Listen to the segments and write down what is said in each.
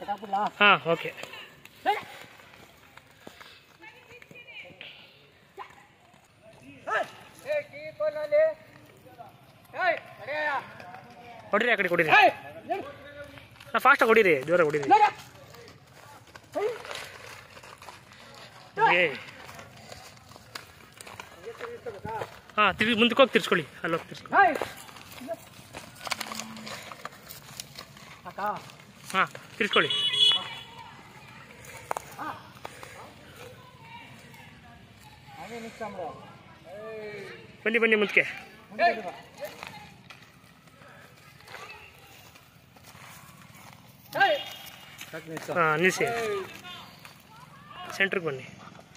ಕಟ್ಟಾಕ್ಬಿಡ್ಲಾ ಹಾಂ ಓಕೆ ಹೊಡಿರಿ ಆ ಕಡೆ ಕೊಡಿರಿ ನಾ ಫಾಸ್ಟಾಗಿ ಹೊಡೀರಿ ಜೋರಾಗಿ ಹೊಡೀರಿ ಏ ಹಾಂ ತಿರ್ಗಿ ಮುಂದಕ್ಕೆ ಹೋಗಿ ತಿರ್ಸ್ಕೊಳ್ಳಿ ಅಲ್ಲಿ ಹೋಗಿ ತಿರ್ಸ್ಕೊಳ್ಳಿ ಅಕ್ಕ ಹಾಂ ತಿರ್ಸ್ಕೊಳ್ಳಿ ಹಾಗೆ ನಿಲ್ಸ್ಕೊಂಬಿಡು. ಬನ್ನಿ ಬನ್ನಿ ಮುಂದಕ್ಕೆ ಸಾಕು ನಿಲ್ಸು. ಹಾಂ ನಿಲ್ಲಿಸಿ ಸೆಂಟ್ರಿಗೆ ಬನ್ನಿ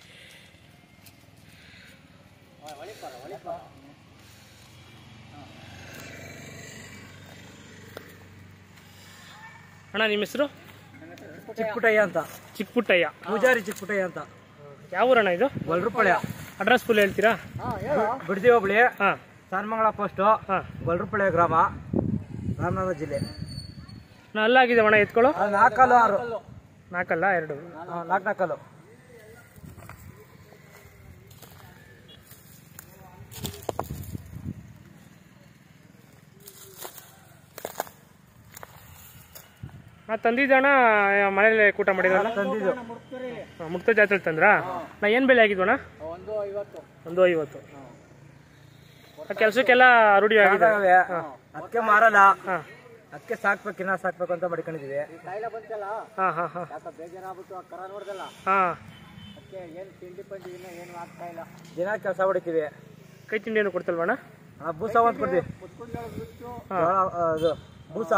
ಅಣ್ಣ ನಿಮ್ಮ ಹೆಸರು ಚಿಕ್ಕಪುಟ್ಟಯ್ಯ ಅಂತ ಚಿಕ್ಕಪುಟ್ಟಯ್ಯ ಪೂಜಾರಿ ಚಿಕ್ಕಪುಟ್ಟಯ್ಯ ಅಂತ ಯಾವ ಊರಣ್ಣ ಇದು ಗೊಲ್ರಪಳ್ಯ ಅಡ್ರೆಸ್ ಫುಲ್ ಹೇಳ್ತೀರಾ ಬಿಡದಿ ಹೋಬಳಿ ಹಾಂ ಸಾನ್ಮಂಗಳ ಪೋಸ್ಟು ಹಾಂ ಗೊಲ್ರಪಳ್ಯ ಗ್ರಾಮ ರಾಮನಗರ ಜಿಲ್ಲೆ ನಾ ಅಲ್ಲಾಗಿದೆ ಅಣ್ಣ ಎತ್ಕೊಳ್ಳೋ ಅದು ನಾಲ್ಕಲ್ಲು ಆರು ನಾಲ್ಕಲ್ಲ ಎರಡು ಹಾಂ ನಾಲ್ಕು ನಾಲ್ಕಲ್ಲು ನಾ ತಂದಿದ್ದಣ್ಣ ಮನೇಲಿ ಕೂಟ ಮಾಡಿದ್ರಲ್ಲ ತಂದಿದ್ದು ಹಾಂ, ಮುಕ್ತ ಜಾತ್ರೆ ತಂದ್ರಾ ನಾ ಏನು ಬೆಲೆ ಆಗಿದ್ವಣ್ಣ ಒಂದು ಐವತ್ತು ಒಂದು ಐವತ್ತು ಕೆಲಸಕ್ಕೆಲ್ಲ ರೂಢಿ ಆಗಿದೆ ಅದಕ್ಕೆ ಮಾರಲ್ಲ ಹಾಂ ಅದಕ್ಕೆ ಸಾಕ್ಬೇಕು ಇನ್ನ ಸಾಕ್ಬೇಕು ಅಂತ ಮಾಡ್ಕೊಂಡಿದೀವಿ ಹಾಂ ಹಾಂ ಹಾಂ ಯಾಕ ಬೇಜಾರಾಗ್ಬಿಟ್ಟು ಕರ ನೋಡ್ದಲ್ಲ ಹಾಂ ಅದಕ್ಕೆ ಏನು ತಿಂಡಿ ಪಂಡಿ ಇನ್ನೂ ಏನು ಆಗ್ತಾ ಇಲ್ಲ ದಿನ ಕೆಲಸ ಹೊಡಿತೀವಿ ಕೈ ತಿಂಡಿ ಏನು ಕೊಡ್ತಲ್ವಣ್ಣ ಆ, ಬೂಸ ಒಂದು ಕೊಡ್ತೀವಿ ಹಾಂ ಜೋಳ, ಆ, ಇದು ಬೂಸ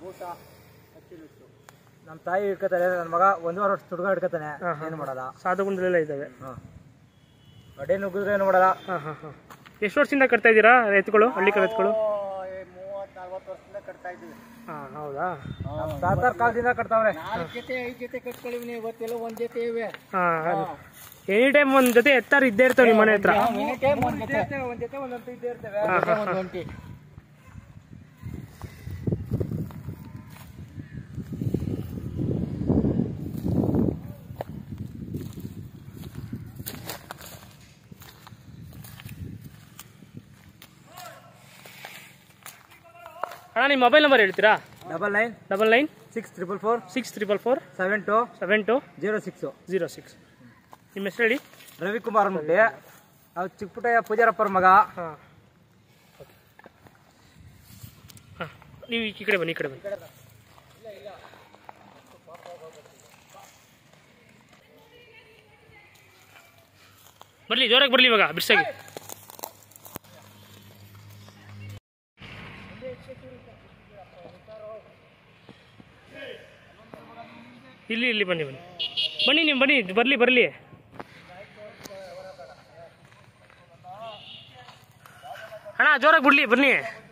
ನಮ್ಮ ತಾಯಿ ಹಿಡ್ಕೊತಾನೆ ನನ್ನ ಮಗ ಒಂದೂವರೆ ವರ್ಷ ತುಡ್ಗ ಹಿಡ್ಕೊತಾನೆ ಹಾ, ಹಾ. ಏನು ಮಾಡಲ್ಲ ಸಾಧುಗುಂದಲೆಲ್ಲ ಇದ್ದಾವೆ ಹಾಂ ಅಡೆ ನುಗ್ಗಿದ್ರೆ ಏನು ಮಾಡಲ್ಲ ಹಾಂ ಹಾಂ ಹಾಂ ಎಷ್ಟು ವರ್ಷದಿಂದ ಕಟ್ತಾ ಇದ್ದೀರಾ ಎತ್ತುಗಳು ಹಳ್ಳಿ ಕಡೆ ಎತ್ತುಗಳು ಮೂವತ್ತು ನಲ್ವತ್ತು ವರ್ಷದಿಂದ ಕಟ್ತಾ ಇದ್ದೀವಿ ಹಾಂ ಹೌದಾ ನಮ್ಮ ತಾತಾರ ಕಾಲದಿಂದ ಕಟ್ತಾವ್ರೆ ನಾಲ್ಕು ಜೊತೆ ಐದು ಜೊತೆ ಕಟ್ಕೊಳ್ಳಿವಿ ಇವತ್ತೆಲ್ಲ ಒಂದ್ ಜೊತೆ ಇವೆ ಹಾಂ ಎನಿ ಟೈಮ್ ಒಂದು ಜೊತೆ ಎತ್ತಾರು ಇದ್ದೇ ಇರ್ತಾವೆ ನಿಮ್ಮ ಮನೆ ಹತ್ರ ಒಂದ್ ಜೊತೆ ಒಂದ್ ಜೊತೆ ಒಂದೊಂದು ಇದ್ದೇ ಇರ್ತವೆ ಹಾ, ಹಾ, ಒಂದು ಒಂಟಿ ಅಣ್ಣ ನಿಮ್ಮ ಮೊಬೈಲ್ ನಂಬರ್ ಹೇಳ್ತೀರಾ double nine double nine six triple four six triple four seven two seven two zero six zero six ನಿಮ್ಮ ಹೆಸರು ಹೇಳಿ ರವಿಕುಮಾರ್ ಅಂದ್ಬಿಟ್ಟು ಅವ್ರು ಚಿಕ್ಕಪುಟ್ಟಯ್ಯ ಪೂಜಾರಪ್ಪರ ಮಗ ಹಾಂ ಹಾಂ ನೀವು ಈ ಕಡೆ ಬನ್ನಿ ಈ ಕಡೆ ಬನ್ನಿ ಬರಲಿ ಜೋರಾಗಿ ಬರಲಿ ಇವಾಗ ಬಿರ್ಸಾಗಿ ಇಲ್ಲಿ ಇಲ್ಲಿ ಬನ್ನಿ ಬನ್ನಿ ಬನ್ನಿ ನೀವು ಬನ್ನಿ ಬರಲಿ ಬರಲಿ ಅಣ್ಣ ಜೋರಾಗಿ ಬಿಡ್ಲಿ ಬನ್ನಿ